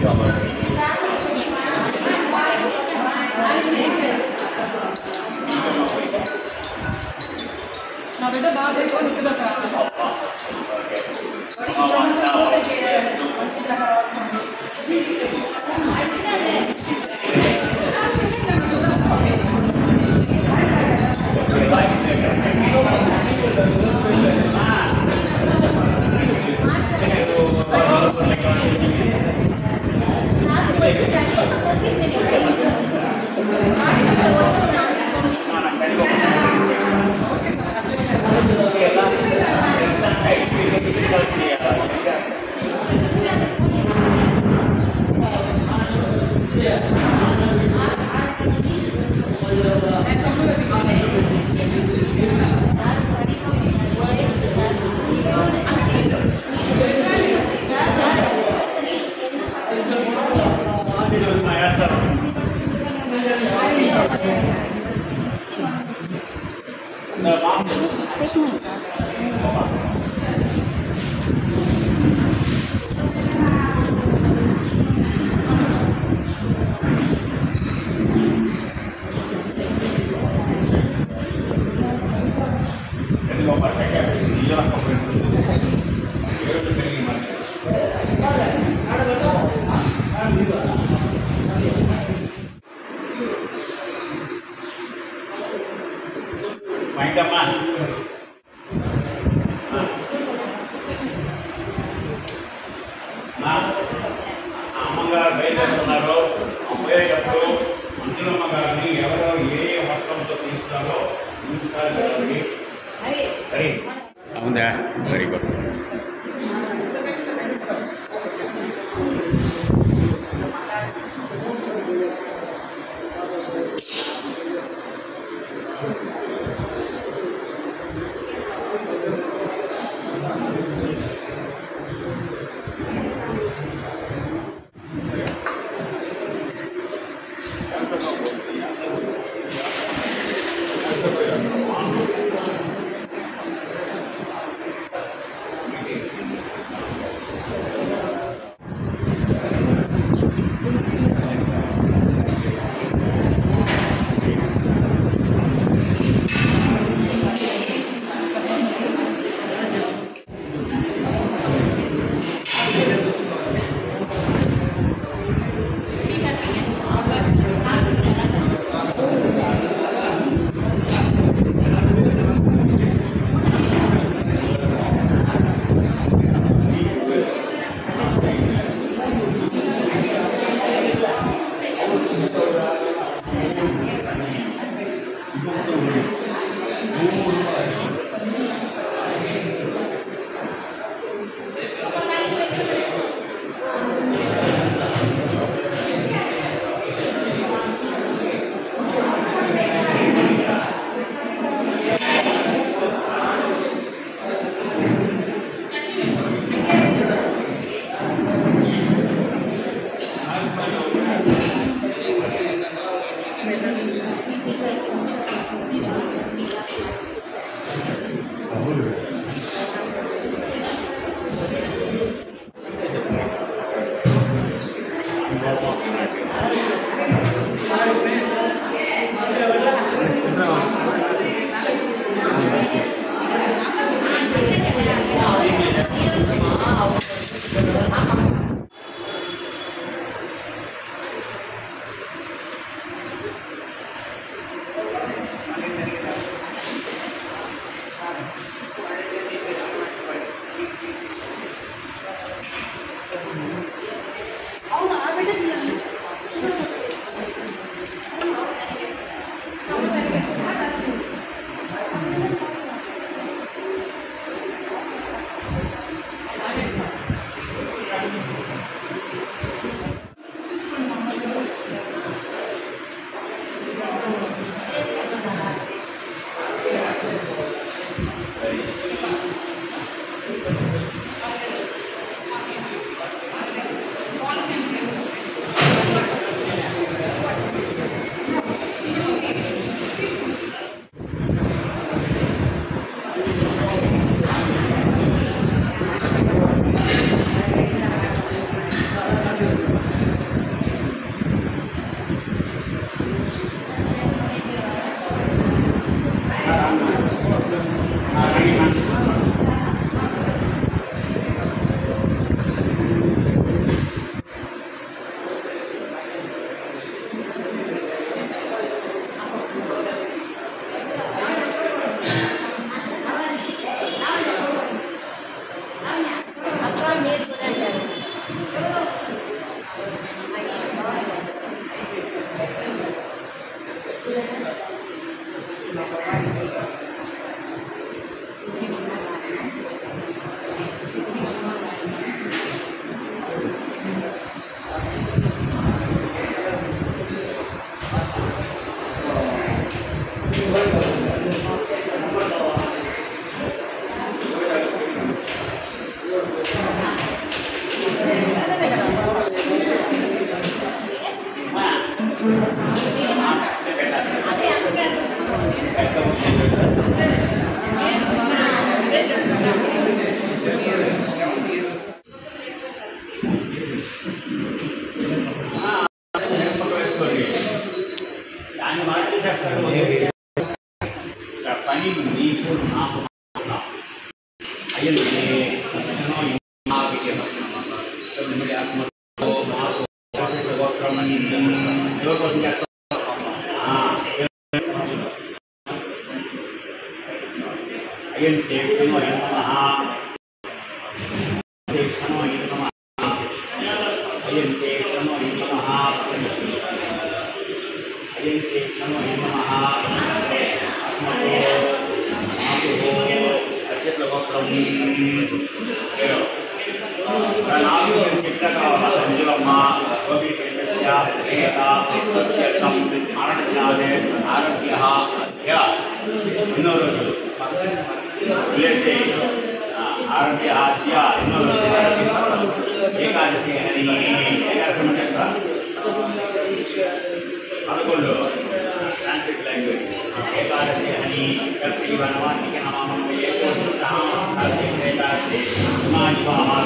నా బిడ్డ బాగా ఎక్కువ నిద్రలోకి రావాలి.
లాస్ట్ వచ్చి దాన్ని పంపించండి వాట్సాప్లో వచ్చి నాకు
మైందమ్మా అమ్మగారు బయలుదేరుతున్నారు పోయేటప్పుడు మంజులమ్మ గారిని ఎవరో ఏ ఏ వర్షంతో తీస్తారో ఇంకోసారి చెప్పండి సరే అవునా వెరీ గుడ్ अयन्ते शमो नमः अयन्ते शमो नमः अस्मतो मातुः अस्य प्रवक्त्रं प्रणामं चित्रकाः सञ्जीवम्मा गोपीकृतस्य एका प्रत्यर्थम् आनन्दनादे आरभ्यः अद्य ಇನ್ನೂರು ತುಳಸಿ ಆರೋಗ್ಯ ಆದ್ಯ ಇನ್ನೂರು ಏಕಾದಶಿ ಹರಿ ಏಕಾದಶಿ ನಕ್ಷತ್ರ పదకొండు సాంస్క్రిట్ లాంగ్వేజ్ ఏకాదశి అని కర్తీ వనవానికి నమమం ఏకాదశి ఇమాని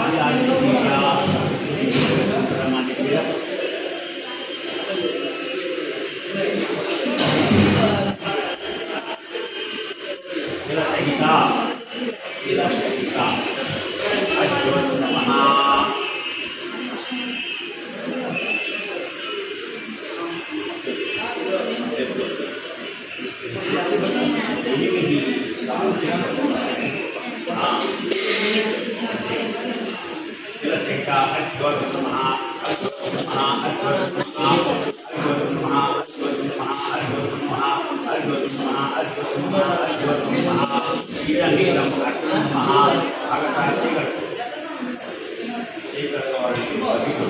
సహిత సహిత అశ్వో నమః జలశంకా అద్వైత మహా మహా అద్వైత మహా అద్వైత మహా అద్వైత మహా అద్వైత మహా అద్వైత మహా అద్వైత మహా అద్వైత మహా ఇదం అర్చన మహా భగసాచిగర్ చీకర వారికి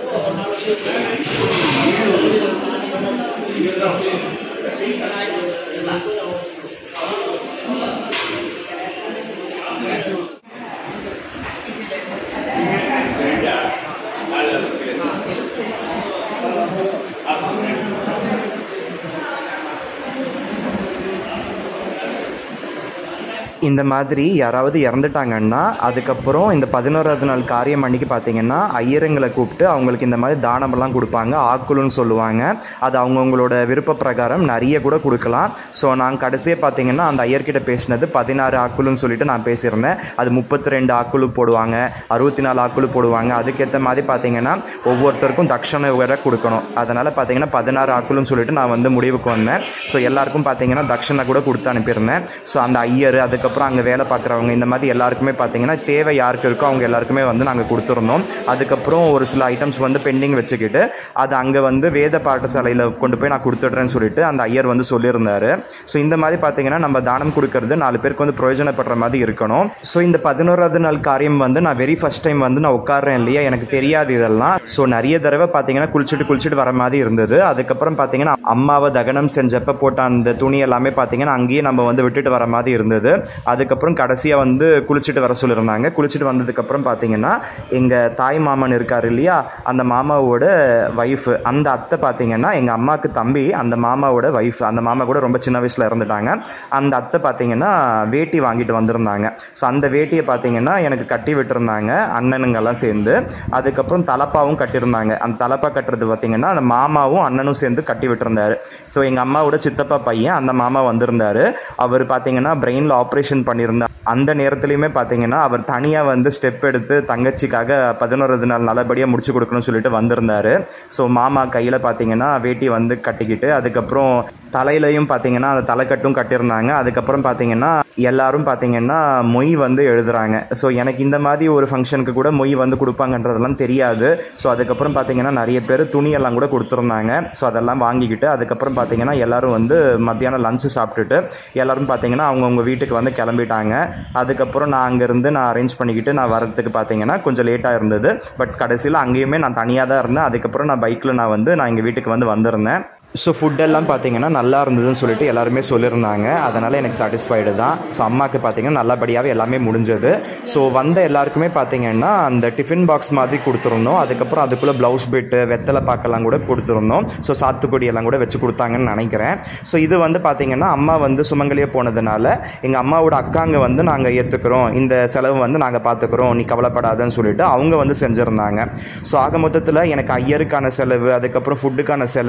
இந்த மாதிரி யாராவது இறந்துட்டாங்கன்னா அதுக்கப்புறம் இந்த பதினோராவது நாள் காரியம் அன்னைக்கு பார்த்தீங்கன்னா ஐயருங்களை கூப்பிட்டு அவங்களுக்கு இந்த மாதிரி தானமெல்லாம் கொடுப்பாங்க ஆக்குலுன்னு சொல்லுவாங்க அது அவங்கவுங்களோட விருப்ப பிரகாரம் நிறைய கூட கொடுக்கலாம் ஸோ நான் கடைசியாக பார்த்தீங்கன்னா அந்த ஐயர்கிட்ட பேசினது பதினாறு ஆக்குலுன்னு சொல்லிட்டு நான் பேசியிருந்தேன் அது முப்பத்தி ரெண்டு ஆக்குலு போடுவாங்க அறுபத்தி நாலு ஆக்குலு போடுவாங்க அதுக்கேற்ற மாதிரி பார்த்தீங்கன்னா ஒவ்வொருத்தருக்கும் தட்சணை வேற கொடுக்கணும் அதனால் பார்த்தீங்கன்னா பதினாறு ஆக்குலுன்னு சொல்லிட்டு நான் வந்து முடிவுக்கு வந்தேன் ஸோ எல்லாருக்கும் பார்த்தீங்கன்னா தட்சணை கூட கொடுத்து அனுப்பியிருந்தேன் ஸோ அந்த ஐயர் அதுக்கப்புறம் அங்கே வேலை பார்க்குறவங்க இந்த மாதிரி எல்லாருக்குமே பார்த்தீங்கன்னா தேவை யாருக்கு இருக்கோ அவங்க எல்லாருக்குமே வந்து நாங்கள் கொடுத்துருந்தோம் அதுக்கப்புறம் ஒரு சில ஐட்டம்ஸ் வந்து பெண்டிங் வச்சுக்கிட்டு அது அங்கே வந்து வேத பாடசாலையில் கொண்டு போய் நான் கொடுத்துட்றேன்னு சொல்லிட்டு அந்த ஐயர் வந்து சொல்லியிருந்தாரு ஸோ இந்த மாதிரி பார்த்தீங்கன்னா நம்ம தானம் கொடுக்கறது நாலு பேருக்கு வந்து பிரயோஜனப்படுற மாதிரி இருக்கணும் ஸோ இந்த பதினோராவது நாள் காரியம் வந்து நான் வெரி ஃபர்ஸ்ட் டைம் வந்து நான் உட்காடுறேன் இல்லையா எனக்கு தெரியாது இதெல்லாம் ஸோ நிறைய தடவை பார்த்தீங்கன்னா குளிச்சுட்டு குளிச்சுட்டு வர மாதிரி இருந்தது அதுக்கப்புறம் பார்த்தீங்கன்னா அம்மாவை தகனம் செஞ்சப்ப போட்ட அந்த துணி எல்லாமே பார்த்தீங்கன்னா அங்கேயே நம்ம வந்து விட்டுட்டு வர மாதிரி இருந்தது அதுக்கப்புறம் கடைசியாக வந்து குளிச்சுட்டு வர சொல்லியிருந்தாங்க குளிச்சுட்டு வந்ததுக்கப்புறம் பார்த்தீங்கன்னா எங்கள் தாய் மாமன் இருக்கார் இல்லையா அந்த மாமாவோட ஒய்ஃபு அந்த அத்தை பார்த்தீங்கன்னா எங்கள் அம்மாவுக்கு தம்பி அந்த மாமாவோட ஒய்ஃப் அந்த மாமா கூட ரொம்ப சின்ன வயசில் இறந்துட்டாங்க அந்த அத்தை பார்த்தீங்கன்னா வேட்டி வாங்கிட்டு வந்திருந்தாங்க ஸோ அந்த வேட்டியை பார்த்தீங்கன்னா எனக்கு கட்டி விட்டுருந்தாங்க அண்ணனுங்கெல்லாம் சேர்ந்து அதுக்கப்புறம் தலப்பாவும் கட்டியிருந்தாங்க அந்த தலப்பா கட்டுறது பார்த்தீங்கன்னா அந்த மாமாவும் அண்ணனும் சேர்ந்து கட்டி விட்டுருந்தாரு ஸோ எங்கள் அம்மாவோட சித்தப்பா பையன் அந்த மாமா வந்திருந்தாரு அவர் பார்த்தீங்கன்னா பிரெயினில் ஆப்ரேஷன் பண்ணியிருந்தார் அந்த நேரத்துலையுமே பார்த்தீங்கன்னா அவர் தனியாக வந்து ஸ்டெப் எடுத்து தங்கச்சிக்காக பதினோராவது நாள் நல்லபடியாக முடிச்சு கொடுக்கணும்னு சொல்லிட்டு வந்திருந்தாரு ஸோ மாமா கையில் பார்த்தீங்கன்னா வேட்டி வந்து கட்டிக்கிட்டு அதுக்கப்புறம் தலையிலையும் பார்த்தீங்கன்னா அந்த தலைக்கட்டும் கட்டியிருந்தாங்க அதுக்கப்புறம் பார்த்தீங்கன்னா எல்லாரும் பார்த்தீங்கன்னா மொய் வந்து எழுதுறாங்க ஸோ எனக்கு இந்த மாதிரி ஒரு ஃபங்க்ஷனுக்கு கூட மொய் வந்து கொடுப்பாங்கன்றதெல்லாம் தெரியாது ஸோ அதுக்கப்புறம் பார்த்தீங்கன்னா நிறைய பேர் துணியெல்லாம் கூட கொடுத்துருந்தாங்க ஸோ அதெல்லாம் வாங்கிக்கிட்டு அதுக்கப்புறம் பார்த்தீங்கன்னா எல்லாரும் வந்து மத்தியானம் லஞ்சு சாப்பிட்டுட்டு எல்லாரும் பார்த்தீங்கன்னா அவங்கவுங்க வீட்டுக்கு வந்து கிளம்பிட்டாங்க அதுக்கப்புறம் நான் அங்கேருந்து நான் அரேஞ்ச் பண்ணிக்கிட்டு நான் வரதுக்கு பார்த்தீங்கன்னா கொஞ்சம் லேட்டாக இருந்தது பட் கடைசியில் அங்கேயுமே நான் தனியாக தான் இருந்தேன் அதுக்கப்புறம் நான் பைக்கில் நான் வந்து நான் எங்கள் வீட்டுக்கு வந்து வந்திருந்தேன் ஸோ ஃபுட்டெல்லாம் பார்த்தீங்கன்னா நல்லா இருந்ததுன்னு சொல்லிட்டு எல்லாருமே சொல்லியிருந்தாங்க அதனால் எனக்கு சாட்டிஸ்ஃபைடு தான் ஸோ அம்மாவுக்கு பார்த்தீங்கன்னா நல்லபடியாகவே எல்லாமே முடிஞ்சது ஸோ வந்த எல்லாருக்குமே பார்த்தீங்கன்னா அந்த டிஃபின் பாக்ஸ் மாதிரி கொடுத்துருந்தோம் அதுக்கப்புறம் அதுக்குள்ளே ப்ளவுஸ் பிட்டு வெத்தலை பாக்கெல்லாம் கூட கொடுத்துருந்தோம் ஸோ சாத்துக்குடி எல்லாம் கூட வச்சு கொடுத்தாங்கன்னு நினைக்கிறேன் ஸோ இது வந்து பார்த்தீங்கன்னா அம்மா வந்து சுமங்கலியே போனதுனால எங்கள் அம்மாவோட அக்காங்க வந்து நாங்கள் ஏற்றுக்கிறோம் இந்த செலவு வந்து நாங்கள் பார்த்துக்குறோம் நீ கவலைப்படாதன்னு சொல்லிட்டு அவங்க வந்து செஞ்சுருந்தாங்க ஸோ ஆக மொத்தத்தில் எனக்கு ஐயருக்கான செலவு அதுக்கப்புறம் ஃபுட்டுக்கான செலவு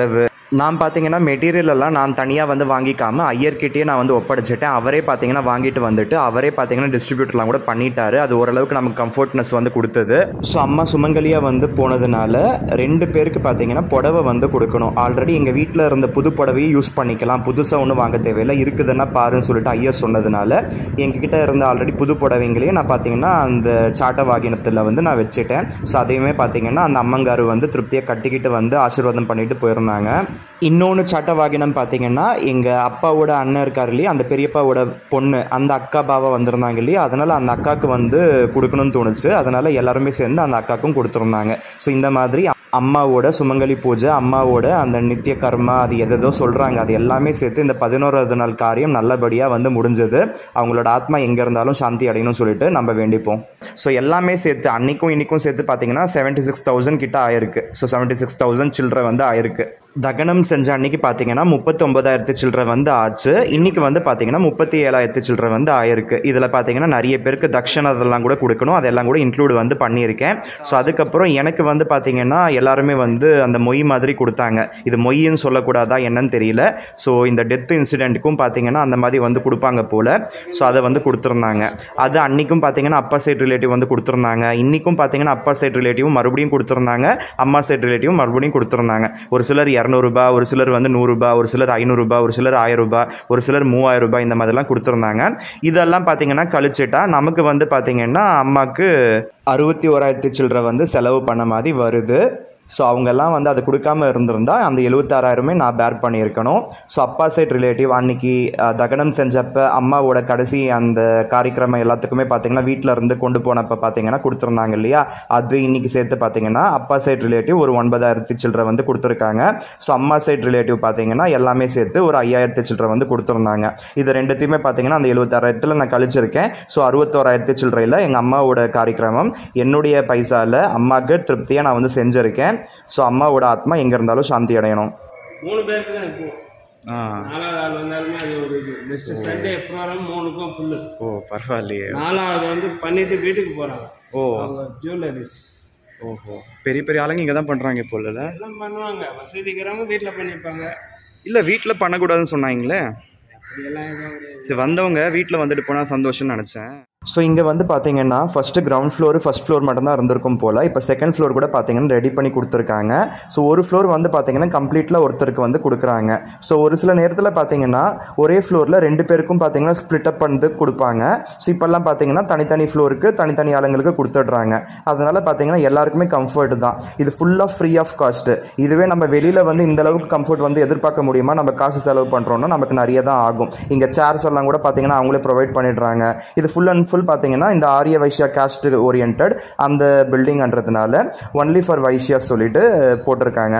நான் பார்த்தீங்கன்னா மெட்டீரியல் எல்லாம் நான் தனியாக வந்து வாங்கிக்காமல் ஐயர்கிட்டயே நான் வந்து ஒப்படைச்சிட்டேன் அவரே பார்த்தீங்கன்னா வாங்கிட்டு வந்துட்டு அவரே பார்த்தீங்கன்னா டிஸ்ட்ரிபியூட்டர்லாம் கூட பண்ணிட்டாரு அது ஓரளவுக்கு நமக்கு கம்ஃபர்ட்னஸ் வந்து கொடுத்தது ஸோ அம்மா சுமங்கலியாக வந்து போனதுனால ரெண்டு பேருக்கு பார்த்தீங்கன்னா புடவை வந்து கொடுக்கணும் ஆல்ரெடி எங்கள் வீட்டில் இருந்த புது புடவையை யூஸ் பண்ணிக்கலாம் புதுசாக ஒன்றும் வாங்க தேவையில்லை இருக்குதுன்னா பாருன்னு சொல்லிட்டு ஐயர் சொன்னதுனால எங்ககிட்ட இருந்த ஆல்ரெடி புது புடவைங்களையும் நான் பார்த்தீங்கன்னா அந்த சாட்ட வாகினத்தில் வந்து நான் வச்சுட்டேன் ஸோ அதையுமே பார்த்தீங்கன்னா அந்த அம்மங்காரு வந்து திருப்தியாக கட்டிக்கிட்டு வந்து ஆசீர்வாதம் பண்ணிட்டு போயிருந்தாங்க இன்னொன்று சட்ட வாகினம் பார்த்தீங்கன்னா எங்கள் அப்பாவோட அண்ணன் இருக்கார் இல்லையா அந்த பெரியப்பாவோட பொண்ணு அந்த அக்கா பாவா வந்திருந்தாங்க இல்லையா அதனால் அந்த அக்காவுக்கு வந்து கொடுக்கணும்னு தோணுச்சு அதனால் எல்லாருமே சேர்ந்து அந்த அக்காவுக்கும் கொடுத்துருந்தாங்க ஸோ இந்த மாதிரி அம்மாவோட சுமங்கலி பூஜை அம்மாவோட அந்த நித்திய கர்மா அது எதோ சொல்கிறாங்க அது எல்லாமே சேர்த்து இந்த பதினோராவது நாள் காரியம் நல்லபடியாக வந்து முடிஞ்சது அவங்களோட ஆத்மா எங்கே இருந்தாலும் சாந்தி அடையணும்னு சொல்லிட்டு நம்ம வேண்டிப்போம் ஸோ எல்லாமே சேர்த்து அன்னைக்கும் இன்னைக்கும் சேர்த்து பார்த்தீங்கன்னா செவன்ட்டி சிக்ஸ் தௌசண்ட் கிட்ட ஆயிருக்கு ஸோ செவன்ட்டி சிக்ஸ் தௌசண்ட் சில்லற வந்து ஆயிருக்கு தகனம் செஞ்ச அன்னைக்கு பார்த்தீங்கன்னா முப்பத்தொம்பதாயிரத்து சில்லற வந்து ஆச்சு இன்னைக்கு வந்து பார்த்தீங்கன்னா முப்பத்தி ஏழாயிரத்து சில்லற வந்து ஆயிருக்கு இதில் பார்த்தீங்கன்னா நிறைய பேருக்கு தட்சணை அதெல்லாம் கூட கொடுக்கணும் அதெல்லாம் கூட இன்க்ளூட் வந்து பண்ணியிருக்கேன் ஸோ அதுக்கப்புறம் எனக்கு வந்து பார்த்தீங்கன்னா எல்லாருமே வந்து அந்த மொய் மாதிரி கொடுத்தாங்க இது மொய்ன்னு சொல்லக்கூடாதா என்னன்னு தெரியல ஸோ இந்த டெத் இன்சிடெண்ட்டுக்கும் பார்த்தீங்கன்னா அந்த மாதிரி வந்து கொடுப்பாங்க போல் ஸோ அதை வந்து கொடுத்துருந்தாங்க அது அன்னைக்கும் பார்த்தீங்கன்னா அப்பா சைட் ரிலேட்டிவ் வந்து கொடுத்துருந்தாங்க இன்றைக்கும் பார்த்தீங்கன்னா அப்பா சைட் ரிலேட்டிவும் மறுபடியும் கொடுத்துருந்தாங்க அம்மா சைட் ரிலேட்டிவும் மறுபடியும் கொடுத்துருந்தாங்க ஒரு சிலர் இரநூறுபா ஒரு சிலர் வந்து நூறுரூபா ஒரு சிலர் ஐநூறுரூபா ஒரு சிலர் ஆயிரம் ரூபாய் ஒரு சிலர் மூவாயிரம் ரூபாய் இந்த மாதிரிலாம் கொடுத்துருந்தாங்க இதெல்லாம் பார்த்தீங்கன்னா கழிச்சிட்டா நமக்கு வந்து பார்த்தீங்கன்னா அம்மாவுக்கு அறுபத்தி ஓராயிரத்தி சில்லற வந்து செலவு பண்ண மாதிரி வருது ஸோ அவங்கெல்லாம் வந்து அது கொடுக்காம இருந்திருந்தா அந்த எழுபத்தாறாயிரமே நான் பேர் பண்ணியிருக்கணும் ஸோ அப்பா சைட் ரிலேட்டிவ் அன்னைக்கு அஹ், தகனம் செஞ்சப்ப அம்மாவோட கடைசி அந்த காரியக்கிரமம் எல்லாத்துக்குமே பார்த்தீங்கன்னா வீட்டில் இருந்து கொண்டு போனப்போ பார்த்தீங்கன்னா கொடுத்துருந்தாங்க இல்லையா அது இன்னைக்கு சேர்த்து பார்த்தீங்கன்னா அப்பா சைட் ரிலேட்டிவ் ஒரு ஒன்பதாயிரத்தி சில்லற வந்து கொடுத்துருக்காங்க ஸோ அம்மா சைட் ரிலேட்டிவ் பார்த்தீங்கன்னா எல்லாமே சேர்த்து ஒரு ஐயாயிரத்தி சில்லற வந்து கொடுத்துருந்தாங்க இது ரெண்டுத்தையுமே பார்த்தீங்கன்னா அந்த எழுபத்தாறாயிரத்தில் நான் கழிச்சிருக்கேன் ஸோ அறுபத்தோராயிரத்தி சில்லறையில் எங்கள் அம்மாவோட காரியக்கிரமம் என்னுடைய பைசாவில் அம்மாவுக்கு திருப்தியாக நான் வந்து செஞ்சுருக்கேன் ஸோ அம்மாவோட ஆத்மா எங்கே இருந்தாலும் சாந்தி அடையணும்
மூணு பேருக்கு தான் இப்போ
ஆ
நாலாவது ஆள் வந்தாலுமே அது ஒரு இது நெக்ஸ்ட் சண்டே ப்ரோக்ராம் மூணுக்கும் ஃபுல்லு
ஓ பரவாயில்லையே
நாலாவது வந்து பண்ணிட்டு வீட்டுக்கு போகிறாங்க
ஓ
அவங்க ஜுவல்லரிஸ்
ஓஹோ பெரிய பெரிய ஆளுங்க இங்கே தான் பண்ணுறாங்க போல
எல்லாம் பண்ணுவாங்க வசதிக்கிறவங்க வீட்டில் பண்ணிப்பாங்க
இல்லை வீட்டில் பண்ணக்கூடாதுன்னு சொன்னாங்களே
அப்படியெல்லாம் எதுவும் கிடையாது
சரி வந்தவங்க வீட்டில் வந்துட்டு போனால் சந்தோஷம்னு நினச்சேன் ஸோ இங்கே வந்து பார்த்தீங்கன்னா first ground floor first floor மட்டும்தான் இருந்திருக்கும் போல் இப்போ செகண்ட் ஃப்ளோர் கூட பார்த்தீங்கன்னா ரெடி பண்ணி கொடுத்துருக்காங்க ஸோ ஒரு ஃப்ளோர் வந்து பார்த்தீங்கன்னா கம்ப்ளீட்டில் ஒருத்தருக்கு வந்து கொடுக்குறாங்க ஸோ ஒரு சில நேரத்தில் பார்த்தீங்கன்னா ஒரே ஃப்ளோரில் ரெண்டு பேருக்கும் பார்த்தீங்கன்னா ஸ்ப்ளிட் அப் பண்ணி கொடுப்பாங்க ஸோ இப்போல்லாம் பார்த்தீங்கன்னா தனித்தனி ஃப்ளோருக்கு தனித்தனி ஆளுங்களுக்கு கொடுத்துட்றாங்க அதனால் பார்த்தீங்கன்னா எல்லாருக்குமே கம்ஃபர்ட் தான் இது ஃபுல்லாக ஃப்ரீ ஆஃப் காஸ்ட்டு இதுவே நம்ம வெளியில் வந்து இந்த அளவுக்கு கம்ஃபர்ட் வந்து எதிர்பார்க்க முடியுமா நம்ம காசு செலவு பண்ணுறோன்னா நமக்கு நிறைய தான் ஆகும் இங்கே சேர்ஸ் எல்லாம் கூட பார்த்தீங்கன்னா அவங்களே ப்ரொவைட் பண்ணிடுறாங்க இது ஃபுல் அண்ட் ஃபுல் பார்த்தீங்கன்னா இந்த ஆரிய வைஷ்யா கேஸ்ட் ஓரியன்ட் அந்த பில்டிங்ன்றதுனால ஒன்லி ஃபார் வைஷ்யா சொல்லிட்டு போட்டிருக்காங்க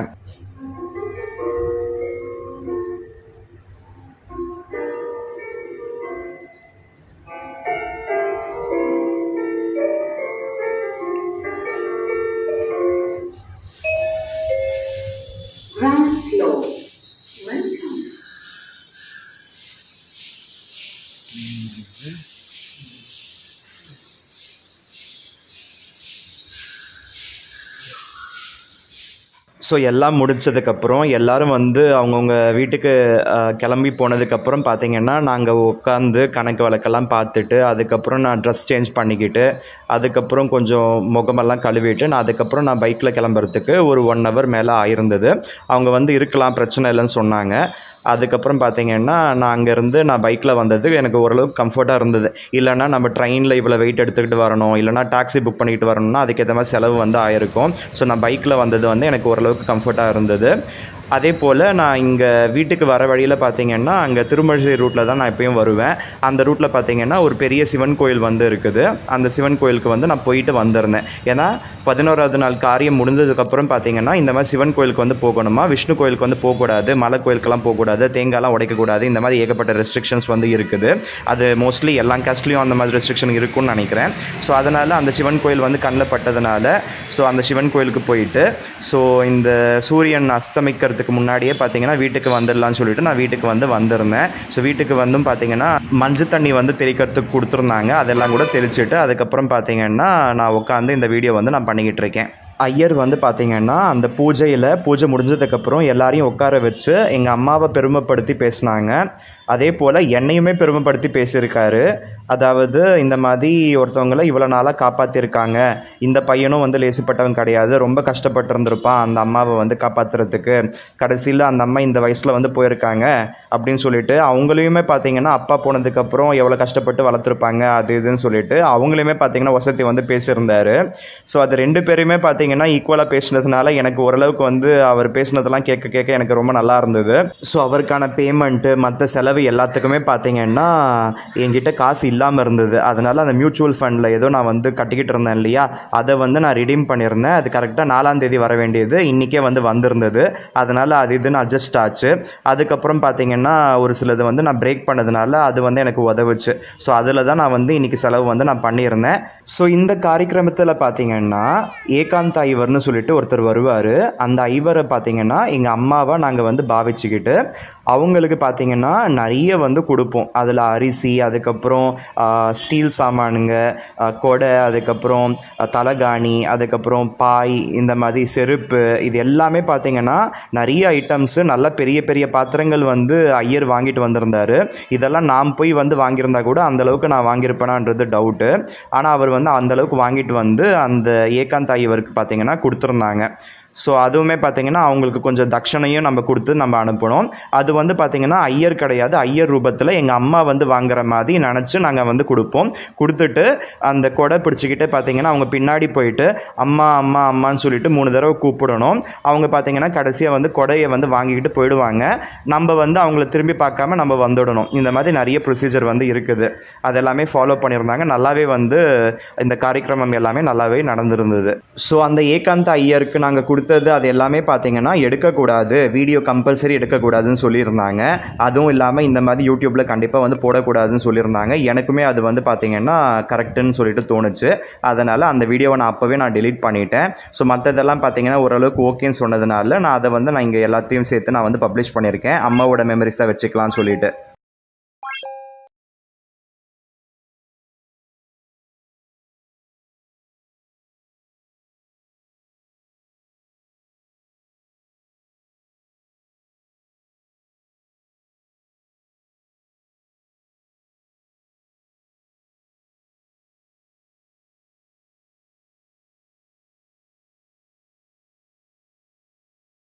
Ground floor. Welcome.
ஸோ எல்லாம் முடிச்சதுக்கப்புறம் எல்லாரும் வந்து அவங்கவுங்க வீட்டுக்கு அஹ், கிளம்பி போனதுக்கப்புறம் பார்த்தீங்கன்னா நாங்கள் உட்காந்து கணக்கு வழக்கெல்லாம் பார்த்துட்டு அதுக்கப்புறம் நான் ட்ரெஸ் சேஞ்ச் பண்ணிக்கிட்டு அதுக்கப்புறம் கொஞ்சம் முகமெல்லாம் கழுவிட்டு நான் அதுக்கப்புறம் நான் பைக்கில் கிளம்புறதுக்கு ஒரு ஒன் ஹவர் மேலே ஆயிருந்தது அவங்க வந்து இருக்கலாம் பிரச்சனை இல்லைன்னு சொன்னாங்க அதுக்கப்புறம் பார்த்தீங்கன்னா நான் அங்கேருந்து நான் பைக்கில் வந்தது எனக்கு ஓரளவுக்கு கம்ஃபர்ட்டாக இருந்தது இல்லைன்னா நம்ம ட்ரெயினில் இவ்வளோ வெயிட் எடுத்துக்கிட்டு வரணும் இல்லைனா டாக்ஸி புக் பண்ணிட்டு வரணும்னா அதுக்கேற்ற மாதிரி செலவு வந்து ஆயிருக்கும் ஸோ நான் பைக்கில் வந்தது வந்து எனக்கு ஓரளவுக்கு கம்ஃபர்ட்டாக இருந்தது அதே போல் நான் இங்கே வீட்டுக்கு வர வழியில் பார்த்தீங்கன்னா அங்கே திருமழிசை ரூட்டில் தான் நான் எப்பயும் வருவேன் அந்த ரூட்டில் பார்த்தீங்கன்னா ஒரு பெரிய சிவன் கோயில் வந்து இருக்குது அந்த சிவன் கோயிலுக்கு வந்து நான் போயிட்டு வந்திருந்தேன் ஏன்னா பதினோராவது நாள் காரியம் முடிஞ்சதுக்கப்புறம் பார்த்தீங்கன்னா இந்த மாதிரி சிவன் கோயிலுக்கு வந்து போகணுமா விஷ்ணு கோயிலுக்கு வந்து போகக்கூடாது மலை கோயிலுக்கெல்லாம் போகக்கூடாது தேங்காய்லாம் உடைக்கக்கூடாது இந்த மாதிரி ஏகப்பட்ட ரெஸ்ட்ரிக்ஷன்ஸ் வந்து இருக்குது அது மோஸ்ட்லி எல்லா கேஸ்ட்லேயும் அந்த மாதிரி ரெஸ்ட்ரிக்ஷன் இருக்கும்னு நினைக்கிறேன் ஸோ அதனால் அந்த சிவன் கோயில் வந்து கண்ணில் பட்டதுனால ஸோ அந்த சிவன் கோயிலுக்கு போயிட்டு ஸோ இந்த சூரியன் அஸ்தமிக்கிறதுக்கு முன்னாடியே பார்த்தீங்கன்னா வீட்டுக்கு வந்துடலாம்னு சொல்லிட்டு நான் வீட்டுக்கு வந்து வந்திருந்தேன் ஸோ வீட்டுக்கு வந்தும் பார்த்தீங்கன்னா மஞ்சள் தண்ணி வந்து தெளிக்கிறதுக்கு கொடுத்துருந்தாங்க அதெல்லாம் கூட தெளிச்சிட்டு அதுக்கப்புறம் பார்த்தீங்கன்னா நான் உட்காந்து இந்த வீடியோ வந்து நான் பண்ணிக்கிட்டு இருக்கேன் ஐயர் வந்து பார்த்திங்கன்னா அந்த பூஜையில் பூஜை முடிஞ்சதுக்கப்புறம் எல்லாரையும் உட்கார வச்சு எங்கள் அம்மாவை பெருமைப்படுத்தி பேசினாங்க அதே போல் என்னையுமே பெருமைப்படுத்தி பேசியிருக்காரு அதாவது இந்த மாதிரி ஒருத்தவங்களை இவ்வளோ நாளாக காப்பாற்றிருக்காங்க இந்த பையனும் வந்து லேசிப்பட்டவன் கிடையாது ரொம்ப கஷ்டப்பட்டு இருந்திருப்பான் அந்த அம்மாவை வந்து காப்பாற்றுறதுக்கு கடைசியில் அந்த அம்மா இந்த வயசில் வந்து போயிருக்காங்க அப்படின்னு சொல்லிட்டு அவங்களையுமே பார்த்தீங்கன்னா அப்பா போனதுக்கப்புறம் எவ்வளோ கஷ்டப்பட்டு வளர்த்துருப்பாங்க அது இதுன்னு சொல்லிட்டு அவங்களையுமே பார்த்தீங்கன்னா வசதி வந்து பேசியிருந்தாரு ஸோ அது ரெண்டு பேருமே பார்த்தீங்கன்னா ஈக்குவலாக பேசினதுனால எனக்கு ஓரளவுக்கு வந்து அவர் பேசினதெல்லாம் கேட்க கேட்க எனக்கு ரொம்ப நல்லா இருந்தது ஸோ அவருக்கான பேமெண்ட்டு மற்ற செலவு எல்லாத்துக்குமே பார்த்தீங்கன்னா என்கிட்ட காசு இல்லாமல் இருந்தது அதனால் அந்த மியூச்சுவல் ஃபண்டில் ஏதோ நான் வந்து கட்டிக்கிட்டு இருந்தேன் இல்லையா அதை வந்து நான் ரிடீம் பண்ணியிருந்தேன் அது கரெக்டாக நாலாம் தேதி வர வேண்டியது இன்றைக்கே வந்து வந்திருந்தது அதனால் அது இதுன்னு அட்ஜஸ்ட் ஆச்சு அதுக்கப்புறம் பார்த்தீங்கன்னா ஒரு சிலது வந்து நான் பிரேக் பண்ணதுனால அது வந்து எனக்கு உதவுச்சு ஸோ அதில் தான் நான் வந்து இன்றைக்கி செலவு வந்து நான் பண்ணியிருந்தேன் ஸோ இந்த காரியக்கிரமத்தில் பார்த்தீங்கன்னா ஏகாந்த் ஐவர்னு சொல்லிட்டு ஒருத்தர் வருவார் அந்த ஐவரை பார்த்தீங்கன்னா எங்கள் அம்மாவை நாங்கள் வந்து பாவிச்சுக்கிட்டு அவங்களுக்கு பார்த்தீங்கன்னா நிறைய வந்து கொடுப்போம் அதில் அரிசி அதுக்கப்புறம் ஸ்டீல் சாமானுங்க ஆ, கொடை அதுக்கப்புறம் ஆ, தலகாணி அதுக்கப்புறம் பாய் இந்த மாதிரி செருப்பு இது எல்லாமே பார்த்தீங்கன்னா நிறைய ஐட்டம்ஸு நல்ல பெரிய பெரிய பாத்திரங்கள் வந்து ஐயர் வாங்கிட்டு வந்திருந்தாரு இதெல்லாம் நான் போய் வந்து வாங்கியிருந்தா கூட அந்த அளவுக்கு நான் வாங்கியிருப்பேனான்றது டவுட்டு ஆனால் அவர் வந்து அந்த அளவுக்கு வாங்கிட்டு வந்து அந்த ஏகாந்த் ஐயவருக்கு பார்த்தீங்கன்னா கொடுத்துருந்தாங்க ஸோ அதுவுமே பார்த்தீங்கன்னா அவங்களுக்கு கொஞ்சம் தட்சணையும் நம்ம கொடுத்து நம்ம அனுப்பணும் அது வந்து பார்த்தீங்கன்னா ஐயர் கிடையாது ஐயர் ரூபத்தில் எங்கள் அம்மா வந்து வாங்குற மாதிரி நினச்சி நாங்கள் வந்து கொடுப்போம் கொடுத்துட்டு அந்த கொடை பிடிச்சிக்கிட்டே பார்த்தீங்கன்னா அவங்க பின்னாடி போயிட்டு அம்மா அம்மா அம்மான்னு சொல்லிட்டு மூணு தடவை கூப்பிடணும் அவங்க பார்த்தீங்கன்னா கடைசியாக வந்து கொடையை வந்து வாங்கிக்கிட்டு போயிடுவாங்க நம்ம வந்து அவங்கள திரும்பி பார்க்காம நம்ம வந்துடணும் இந்த மாதிரி நிறைய ப்ரொசீஜர் வந்து இருக்குது அதெல்லாமே ஃபாலோ பண்ணியிருந்தாங்க நல்லாவே வந்து இந்த காரியக்கிரமம் எல்லாமே நல்லாவே நடந்திருந்தது ஸோ அந்த ஏகாந்த ஐயருக்கு நாங்கள் கொடுத்தது அது எல்லாமே பார்த்தீங்கன்னா எடுக்கக்கூடாது வீடியோ கம்பல்சரி எடுக்கக்கூடாதுன்னு சொல்லியிருந்தாங்க அதுவும் இல்லாமல் இந்த மாதிரி யூடியூப்பில் கண்டிப்பாக வந்து போடக்கூடாதுன்னு சொல்லியிருந்தாங்க எனக்குமே அது வந்து பார்த்தீங்கன்னா கரெக்டுன்னு சொல்லிட்டு தோணுச்சு அதனால் அந்த வீடியோவை நான் அப்போவே நான் delete பண்ணிட்டேன் ஸோ மற்றதெல்லாம் பார்த்தீங்கன்னா ஓரளவுக்கு ஓகேன்னு சொன்னதுனால நான் அதை வந்து நான் இங்கே எல்லாத்தையும் சேர்த்து நான் வந்து பப்ளிஷ் பண்ணியிருக்கேன் அம்மாவோட மெமரிஸாக வச்சுக்கலாம்னு சொல்லிட்டு